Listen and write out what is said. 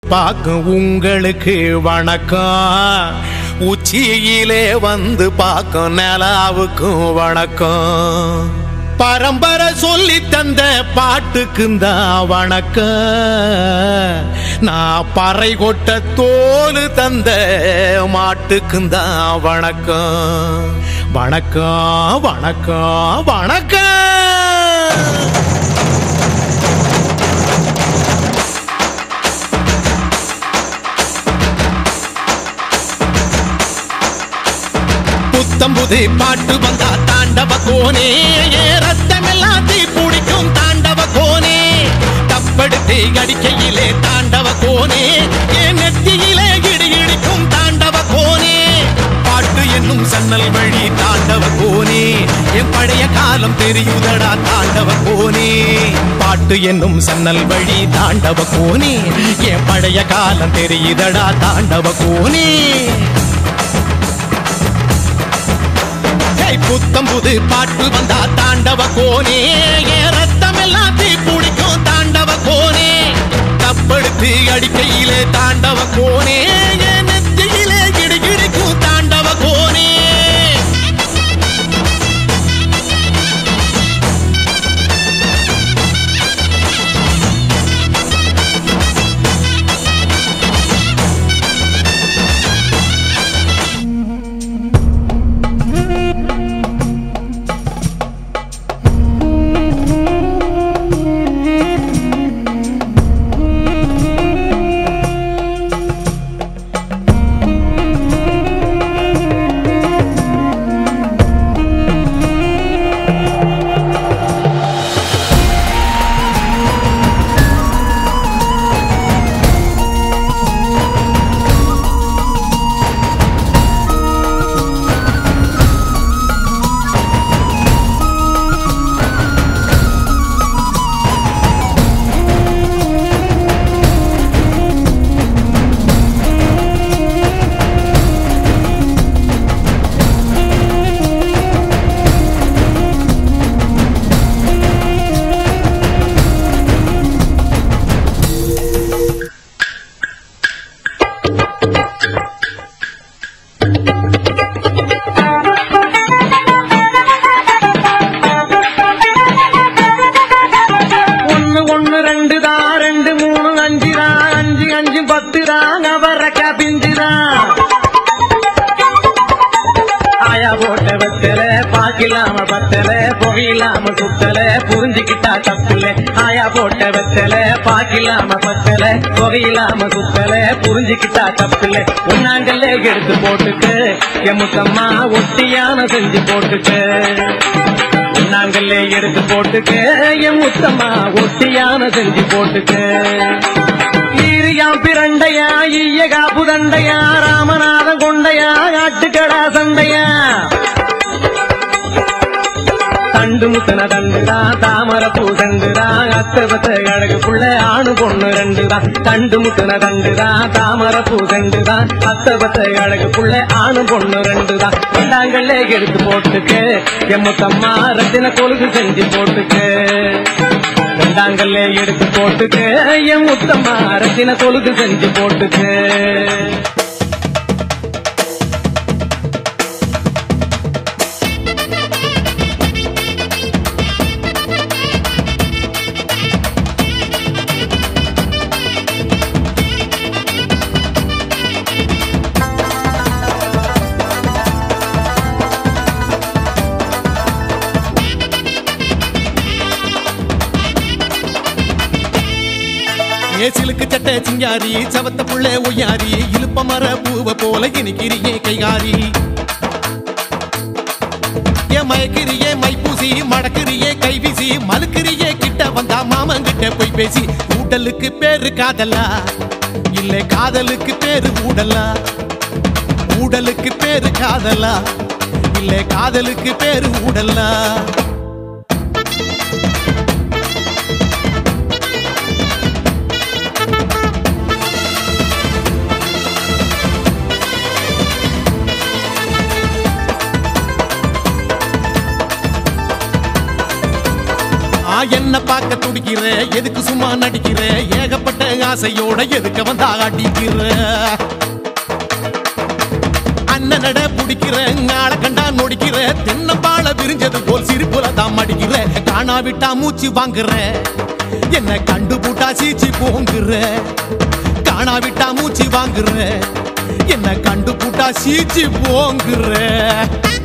பார்க்கும் உங்களுக்கு வணக்கம் உச்சியிலே வந்து பார்க்கும் நிலாவுக்கும் வணக்கம் பரம்பரை சொல்லி தந்த பாட்டுக்குந்தான் வணக்கம் நான் பறை கொட்ட தோல் தந்த மாட்டுக்குந்தான் வணக்கம் வணக்கம் வணக்கம் வணக்கம் புத்தம்புது பாட்டு வந்தா தாண்டவ கோனே ஏ ரத்தமெல்லாம் தீ பிடிக்கும் தாண்டவ கோனே தப்படுத்து அடிக்கையிலே தாண்டவ கோனே ஏ நெத்தியிலே இடி இடிக்கும் தாண்டவ கோனே பாட்டு என்னும் சன்னல் வழி தாண்டவ கோனே என் பழைய காலம் தெரியுதடா தாண்டவ கோனே பாட்டு என்னும் சன்னல் வழி தாண்டவ கோனே என் பழைய காலம் தெரியுதடா தாண்டவ கோனே ஏய், புத்தம் புது பாட்டு வந்தா தாண்டவ கோனே என் ரத்தம் எல்லாம் தீ பிடிக்கும் தாண்டவ கோனே தப்படுத்து அடிக்கையிலே தாண்டவ கோனே என் நெத்தியிலே கிடி கிடிக்கும் தாண்டவ கோனே ஒன்னு ஒன்னு ரெண்டு தான் ரெண்டு மூணு அஞ்சு தான் அஞ்சு அஞ்சு பத்து தான் அவரக்கா பிஞ்சு தான் ஆயா போட்ட வெத்தல பாக்கிலாம பத்தல புகையிலாம சுத்தல புரிஞ்சுக்கிட்டா தப்புல ஆயா போட்ட வெத்தல பாக்கிலாம பத்தல புகையிலாம சுத்தல புரிஞ்சுக்கிட்டா தப்புல உன்னாங்கல்ல எடுத்து போட்டுக்கு எமுத்தம்மா ஒட்டியான செஞ்சு போட்டுக்கு நாங்களே எடுத்து போட்டுக்க என் முத்தம்மா ஒட்டியான செஞ்சு போட்டுக்க ஈரியாம் பிரண்டையா ஈய காப்பு தண்டையா ராமநாதன் கொண்டையா ஆட்டுக்கடா சண்டையா தண்டு முத்தன தண்டுதா தாமர பூ தண்டுதா அத்தவத்த அழகுக்குள்ள ஆணு பொண்ணு ரெண்டுதான் தண்டு முத்தன தண்டுதா தாமர பூ தண்டுதா அத்தவத்த அழகுக்குள்ள ஆணு பொண்ணு ரெண்டுதான் கொண்டாங்கல்ல எடுத்து போட்டுக்க எம்முத்தம்மா ரத்தின கொழுகு செஞ்சு போட்டுக்க கொண்டாங்கல்ல எடுத்து போட்டுக்க என் முத்தம்மா ரத்தின கொழுகு செஞ்சு போட்டுக்க ஏசிலுக்கு சட்ட சிங்காரி சவத்த புள்ள ஒய்யாரி இழுப்ப மர பூவ போல இனிக்கிறியே கைகாரி ஏன் மயக்கிறியே மைப்பூசி மடக்கிறியே கைவீசி மலுக்கிறியே கிட்ட வந்தா மாமன் கிட்ட போய் பேசி ஊடலுக்கு பேரு காதலா இல்ல காதலுக்கு பேரு ஊடலா ஊடலுக்கு பேரு காதலா இல்ல காதலுக்கு பேரு ஊடலா ஆ என்ன பார்க்க துடிக்கிற எதுக்கு சும்மா நடிக்கிற ஏகப்பட்ட ஆசை ஆசையோட எதுக்க வந்தா அடிக்கிற அண்ணனட புடிக்கிற ஆள கண்டா நொடிக்கிற தென்னம்பாள விரிஞ்சது போல் சிரிப்புல தான் மடிக்கிற காணாவிட்டா மூச்சு வாங்குற என்ன கண்டு பூட்டா சீச்சி போங்குற காணாவிட்டா மூச்சு வாங்குற என்ன கண்டு பூட்டா சீச்சி போங்குற